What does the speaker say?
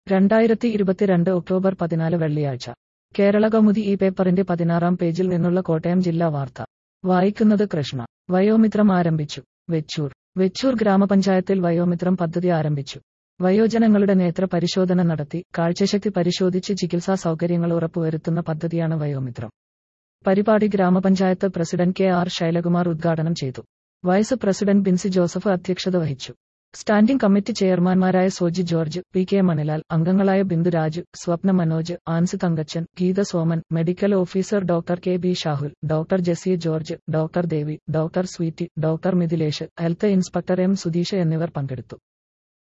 രണ്ടായിരത്തി ഇരുപത്തിരണ്ട് ഒക്ടോബർ പതിനാല് വെള്ളിയാഴ്ച കേരള കൗമുദി ഈ പേപ്പറിന്റെ പതിനാറാം പേജിൽ നിന്നുള്ള കോട്ടയം ജില്ലാ വാർത്ത വായിക്കുന്നത് കൃഷ്ണ വയോമിത്രം ആരംഭിച്ചു വെച്ചൂർ വെച്ചൂർ ഗ്രാമപഞ്ചായത്തിൽ വയോമിത്രം പദ്ധതി ആരംഭിച്ചു വയോജനങ്ങളുടെ നേത്ര പരിശോധന നടത്തി കാഴ്ചശക്തി പരിശോധിച്ച് ചികിത്സാ സൗകര്യങ്ങൾ ഉറപ്പുവരുത്തുന്ന പദ്ധതിയാണ് വയോമിത്രം പരിപാടി ഗ്രാമപഞ്ചായത്ത് പ്രസിഡന്റ് കെ ആർ ശൈലകുമാർ ഉദ്ഘാടനം ചെയ്തു വൈസ് പ്രസിഡന്റ് ബിൻസി ജോസഫ് അധ്യക്ഷത വഹിച്ചു സ്റ്റാൻഡിംഗ് കമ്മിറ്റി ചെയർമാൻമാരായ Soji George P K Manilal അംഗങ്ങളായ Binduraj Swapna Manoj Ancy Thankachan Geetha Soman medical officer doctor K B Shahul doctor Jessy George doctor Devi doctor Sweety doctor Mithilesh health inspector M Sudheesh എന്നിവർ പങ്കെടുത്തു